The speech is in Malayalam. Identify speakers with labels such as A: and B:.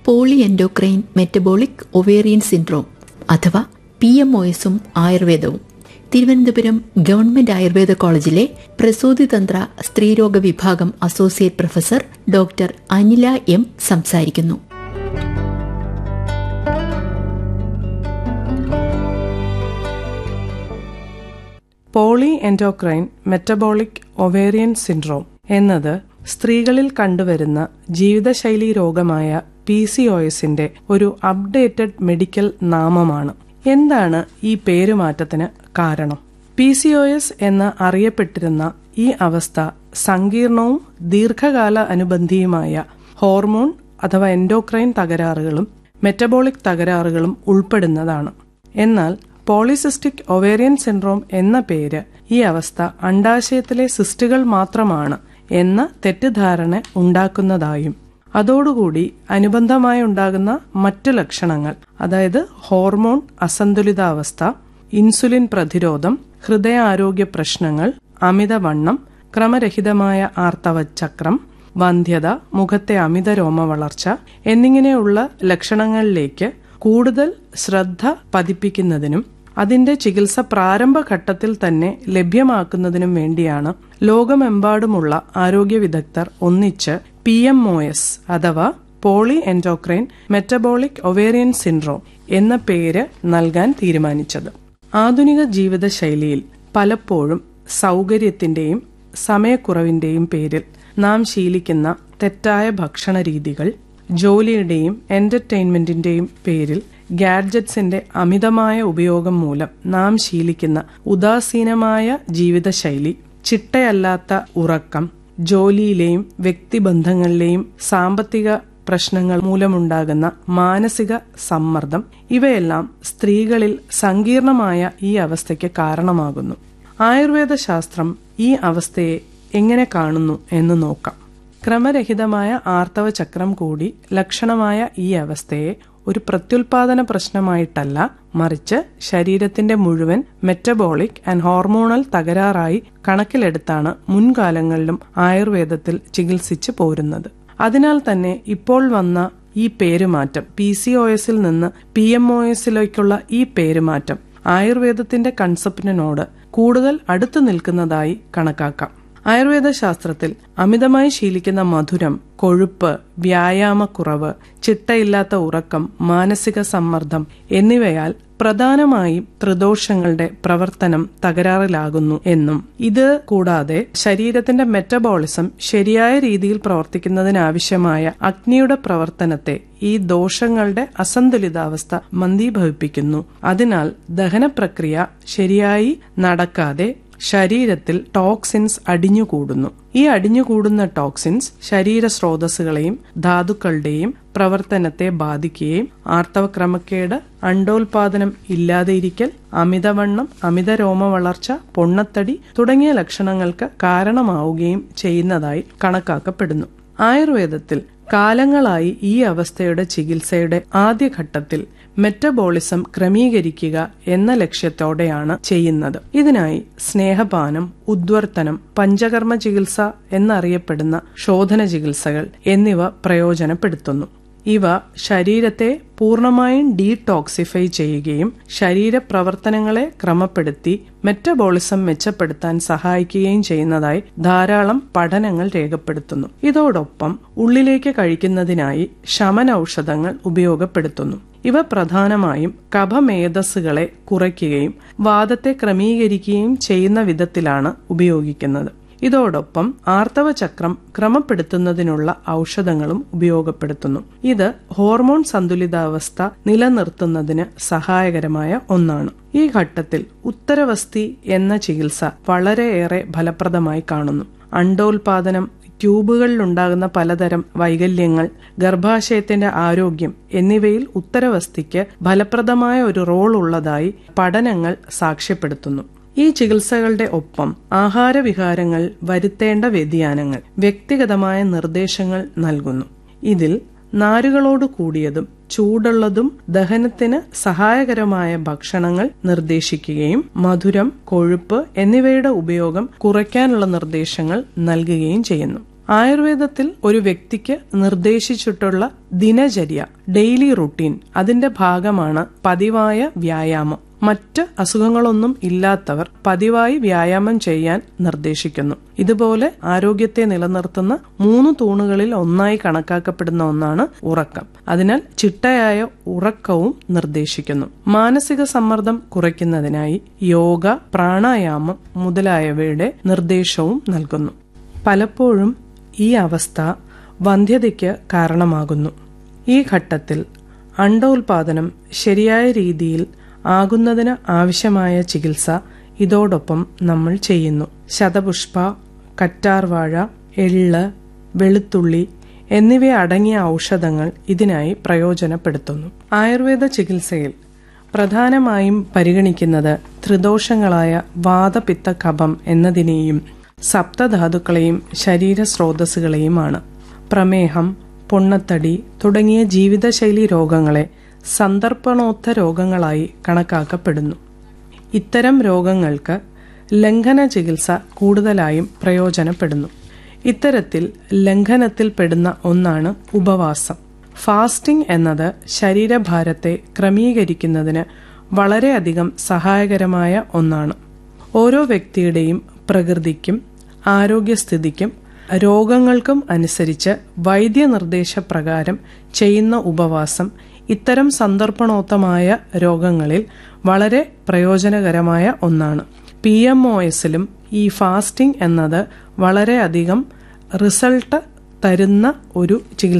A: poly endocrine metabolic ovarian syndrome അഥവാ പി എം ഒ എസും ആയുർവേദവും തിരുവനന്തപുരം ഗവൺമെന്റ് ആയുർവേദ കോളേജിലെ പ്രസൂതിതന്ത്ര സ്ത്രീരോഗ വിഭാഗം associate professor doctor Anila M സംസാരിക്കുന്നു
B: poly endocrine metabolic ovarian syndrome എന്നത് സ്ത്രീകളിൽ കണ്ടുവരുന്ന ജീവിതശൈലി രോഗമായ പി സി ഒ എസിന്റെ ഒരു അപ്ഡേറ്റഡ് മെഡിക്കൽ നാമമാണ് എന്താണ് ഈ പേരുമാറ്റത്തിന് കാരണം പി സി ഒ എസ് എന്ന് അറിയപ്പെട്ടിരുന്ന ഈ അവസ്ഥ സങ്കീർണവും ദീർഘകാല അനുബന്ധിയുമായ ഹോർമോൺ അഥവാ എൻഡോക്രൈൻ തകരാറുകളും മെറ്റബോളിക് തകരാറുകളും ഉൾപ്പെടുന്നതാണ് എന്നാൽ പോളിസിസ്റ്റിക് ഒവേറിയൻ സിൻഡ്രോം എന്ന പേര് ഈ അവസ്ഥ അണ്ടാശയത്തിലെ സിസ്റ്റുകൾ മാത്രമാണ് എന്ന തെറ്റിദ്ധാരണ ഉണ്ടാക്കുന്നതായും അതോടുകൂടി അനുബന്ധമായി ഉണ്ടാകുന്ന മറ്റു ലക്ഷണങ്ങൾ അതായത് ഹോർമോൺ അസന്തുലിതാവസ്ഥ ഇൻസുലിൻ പ്രതിരോധം ഹൃദയാരോഗ്യ പ്രശ്നങ്ങൾ അമിതവണ്ണം ക്രമരഹിതമായ ആർത്തവചക്രം വന്ധ്യത മുഖത്തെ അമിത രോമ വളർച്ച എന്നിങ്ങനെയുള്ള ലക്ഷണങ്ങളിലേക്ക് കൂടുതൽ ശ്രദ്ധ പതിപ്പിക്കുന്നതിനും അതിന്റെ ചികിത്സ പ്രാരംഭഘട്ടത്തിൽ തന്നെ ലഭ്യമാക്കുന്നതിനും വേണ്ടിയാണ് ലോകമെമ്പാടുമുള്ള ആരോഗ്യ വിദഗ്ധർ ഒന്നിച്ച് പി എം ഒ എസ് അഥവാ poly endocrine metabolic ovarian syndrome എന്ന പേര് നൽകാൻ തീരുമാനിച്ചത് ആധുനിക ജീവിതശൈലിയിൽ പലപ്പോഴും സൗകര്യത്തിന്റെയും സമയക്കുറവിന്റെയും പേരിൽ നാം ശീലിക്കുന്ന തെറ്റായ ഭക്ഷണ രീതികൾ ജോലിയുടെയും എന്റർടൈൻമെന്റിന്റെയും പേരിൽ ഗാഡ്ജറ്റ്സിന്റെ അമിതമായ ഉപയോഗം മൂലം നാം ശീലിക്കുന്ന ഉദാസീനമായ ജീവിതശൈലി ചിട്ടയല്ലാത്ത ഉറക്കം ജോലിയിലെയും വ്യക്തിബന്ധങ്ങളിലെയും സാമ്പത്തിക പ്രശ്നങ്ങൾ മൂലമുണ്ടാകുന്ന മാനസിക സമ്മർദ്ദം ഇവയെല്ലാം സ്ത്രീകളിൽ സങ്കീർണമായ ഈ അവസ്ഥയ്ക്ക് കാരണമാകുന്നു ആയുർവേദ ശാസ്ത്രം ഈ അവസ്ഥയെ എങ്ങനെ കാണുന്നു എന്ന് നോക്കാം ക്രമരഹിതമായ ആർത്തവ ചക്രം കൂടി ലക്ഷണമായ ഈ അവസ്ഥയെ ഒരു പ്രത്യുൽപാദന പ്രശ്നമായിട്ടല്ല മറിച്ച് ശരീരത്തിന്റെ മുഴുവൻ മെറ്റബോളിക് ആൻഡ് ഹോർമോണൽ തകരാറായി കണക്കിലെടുത്താണ് മുൻകാലങ്ങളിലും ആയുർവേദത്തിൽ ചികിത്സിച്ചു പോരുന്നത് അതിനാൽ തന്നെ ഇപ്പോൾ വന്ന ഈ പേരുമാറ്റം പി സി ഒ എസിൽ നിന്ന് പി എം ഒ എസിലേക്കുള്ള ഈ പേരുമാറ്റം ആയുർവേദത്തിന്റെ കൺസെപ്റ്റിനോട് കൂടുതൽ അടുത്തു നിൽക്കുന്നതായി കണക്കാക്കാം ആയുർവേദ ശാസ്ത്രത്തിൽ അമിതമായി ശീലിക്കുന്ന മധുരം കൊഴുപ്പ് വ്യായാമക്കുറവ് ചിട്ടയില്ലാത്ത ഉറക്കം മാനസിക സമ്മർദ്ദം എന്നിവയാൽ പ്രധാനമായും ത്രിദോഷങ്ങളുടെ പ്രവർത്തനം തകരാറിലാകുന്നു എന്നും ഇത് കൂടാതെ ശരീരത്തിന്റെ മെറ്റബോളിസം ശരിയായ രീതിയിൽ പ്രവർത്തിക്കുന്നതിനാവശ്യമായ അഗ്നിയുടെ പ്രവർത്തനത്തെ ഈ ദോഷങ്ങളുടെ അസന്തുലിതാവസ്ഥ മന്ദീഭവിപ്പിക്കുന്നു അതിനാൽ ദഹന പ്രക്രിയ ശരിയായി നടക്കാതെ ശരീരത്തിൽ ടോക്സിൻസ് അടിഞ്ഞുകൂടുന്നു ഈ അടിഞ്ഞുകൂടുന്ന ടോക്സിൻസ് ശരീര സ്രോതസ്സുകളെയും ധാതുക്കളുടെയും പ്രവർത്തനത്തെ ബാധിക്കുകയും ആർത്തവക്രമക്കേട് അണ്ടോൽപാദനം ഇല്ലാതെയിരിക്കൽ അമിതവണ്ണം അമിത രോമ വളർച്ച പൊണ്ണത്തടി തുടങ്ങിയ ലക്ഷണങ്ങൾക്ക് കാരണമാവുകയും ചെയ്യുന്നതായി കണക്കാക്കപ്പെടുന്നു ആയുർവേദത്തിൽ കാലങ്ങളായി ഈ അവസ്ഥയുടെ ചികിത്സയുടെ ആദ്യഘട്ടത്തിൽ മെറ്റബോളിസം ക്രമീകരിക്കുക എന്ന ലക്ഷ്യത്തോടെയാണ് ചെയ്യുന്നത് ഇതിനായി സ്നേഹപാനം ഉദ്വർത്തനം പഞ്ചകർമ്മ ചികിത്സ എന്നറിയപ്പെടുന്ന ശോധന ചികിത്സകൾ എന്നിവ പ്രയോജനപ്പെടുത്തുന്നു ഇവ ശരീരത്തെ പൂർണ്ണമായും ഡീടോക്സിഫൈ ചെയ്യുകയും ശരീരപ്രവർത്തനങ്ങളെ ക്രമപ്പെടുത്തി മെറ്റബോളിസം മെച്ചപ്പെടുത്താൻ സഹായിക്കുകയും ചെയ്യുന്നതായി ധാരാളം പഠനങ്ങൾ രേഖപ്പെടുത്തുന്നു ഇതോടൊപ്പം ഉള്ളിലേക്ക് കഴിക്കുന്നതിനായി ശമന ഔഷധങ്ങൾ ഉപയോഗപ്പെടുത്തുന്നു ഇവ പ്രധാനമായും കഫമേധസ്സുകളെ കുറയ്ക്കുകയും വാദത്തെ ക്രമീകരിക്കുകയും ചെയ്യുന്ന വിധത്തിലാണ് ഉപയോഗിക്കുന്നത് ഇതോടൊപ്പം ആർത്തവ ചക്രം ക്രമപ്പെടുത്തുന്നതിനുള്ള ഔഷധങ്ങളും ഉപയോഗപ്പെടുത്തുന്നു ഇത് ഹോർമോൺ സന്തുലിതാവസ്ഥ നിലനിർത്തുന്നതിന് സഹായകരമായ ഒന്നാണ് ഈ ഘട്ടത്തിൽ ഉത്തരവസ്തി എന്ന ചികിത്സ വളരെയേറെ ഫലപ്രദമായി കാണുന്നു അണ്ടോൽപാദനം ട്യൂബുകളിലുണ്ടാകുന്ന പലതരം വൈകല്യങ്ങൾ ഗർഭാശയത്തിന്റെ ആരോഗ്യം എന്നിവയിൽ ഉത്തരവസ്തിക്ക് ഫലപ്രദമായ ഒരു റോൾ ഉള്ളതായി പഠനങ്ങൾ സാക്ഷ്യപ്പെടുത്തുന്നു ഈ ചികിത്സകളുടെ ഒപ്പം ആഹാരവിഹാരങ്ങൾ വരുത്തേണ്ട വ്യതിയാനങ്ങൾ വ്യക്തിഗതമായ നിർദ്ദേശങ്ങൾ നൽകുന്നു ഇതിൽ നാരുകളോട് കൂടിയതും ചൂടുള്ളതും ദഹനത്തിന് സഹായകരമായ ഭക്ഷണങ്ങൾ നിർദ്ദേശിക്കുകയും മധുരം കൊഴുപ്പ് എന്നിവയുടെ ഉപയോഗം കുറയ്ക്കാനുള്ള നിർദ്ദേശങ്ങൾ നൽകുകയും ചെയ്യുന്നു ആയുർവേദത്തിൽ ഒരു വ്യക്തിക്ക് നിർദ്ദേശിച്ചിട്ടുള്ള ദിനചര്യ ഡെയിലി റുട്ടീൻ അതിന്റെ ഭാഗമാണ് പതിവായ വ്യായാമം മറ്റ് അസുഖങ്ങളൊന്നും ഇല്ലാത്തവർ പതിവായി വ്യായാമം ചെയ്യാൻ നിർദ്ദേശിക്കുന്നു ഇതുപോലെ ആരോഗ്യത്തെ നിലനിർത്തുന്ന മൂന്ന് തൂണുകളിൽ ഒന്നായി കണക്കാക്കപ്പെടുന്ന ഒന്നാണ് ഉറക്കം അതിനാൽ ചിട്ടയായ ഉറക്കവും നിർദ്ദേശിക്കുന്നു മാനസിക സമ്മർദ്ദം കുറയ്ക്കുന്നതിനായി യോഗ പ്രാണായാമം മുതലായവയുടെ നിർദ്ദേശവും നൽകുന്നു പലപ്പോഴും ഈ അവസ്ഥ വന്ധ്യതയ്ക്ക് കാരണമാകുന്നു ഈ ഘട്ടത്തിൽ അണ്ടോൽപാദനം ശരിയായ രീതിയിൽ ആകുന്നതിന് ആവശ്യമായ ചികിത്സ ഇതോടൊപ്പം നമ്മൾ ചെയ്യുന്നു ശതപുഷ്പ കറ്റാർവാഴ എള്ള് വെളുത്തുള്ളി എന്നിവ അടങ്ങിയ ഔഷധങ്ങൾ ഇതിനായി പ്രയോജനപ്പെടുത്തുന്നു ആയുർവേദ ചികിത്സയിൽ പ്രധാനമായും പരിഗണിക്കുന്നത് ത്രിദോഷങ്ങളായ വാതപിത്ത കഫം എന്നതിനെയും സപ്തധാതുക്കളെയും ശരീര സ്രോതസ്സുകളെയുമാണ് പ്രമേഹം പൊണ്ണത്തടി തുടങ്ങിയ ജീവിതശൈലി രോഗങ്ങളെ സന്ദർപ്പണോത്ത രോഗങ്ങളായി കണക്കാക്കപ്പെടുന്നു ഇത്തരം രോഗങ്ങൾക്ക് ലംഘന ചികിത്സ കൂടുതലായും പ്രയോജനപ്പെടുന്നു ഇത്തരത്തിൽ ലംഘനത്തിൽപ്പെടുന്ന ഒന്നാണ് ഉപവാസം ഫാസ്റ്റിംഗ് എന്നത് ശരീരഭാരത്തെ ക്രമീകരിക്കുന്നതിന് വളരെയധികം സഹായകരമായ ഒന്നാണ് ഓരോ വ്യക്തിയുടെയും പ്രകൃതിക്കും ആരോഗ്യസ്ഥിതിക്കും രോഗങ്ങൾക്കും അനുസരിച്ച് വൈദ്യനിർദ്ദേശപ്രകാരം ചെയ്യുന്ന ഉപവാസം ഇത്തരം സന്ദർപ്പണോത്തമായ രോഗങ്ങളിൽ വളരെ പ്രയോജനകരമായ ഒന്നാണ് പി എം ഒ എസിലും ഈ ഫാസ്റ്റിംഗ് എന്നത് വളരെയധികം റിസൾട്ട് തരുന്ന ഒരു ചികിത്സ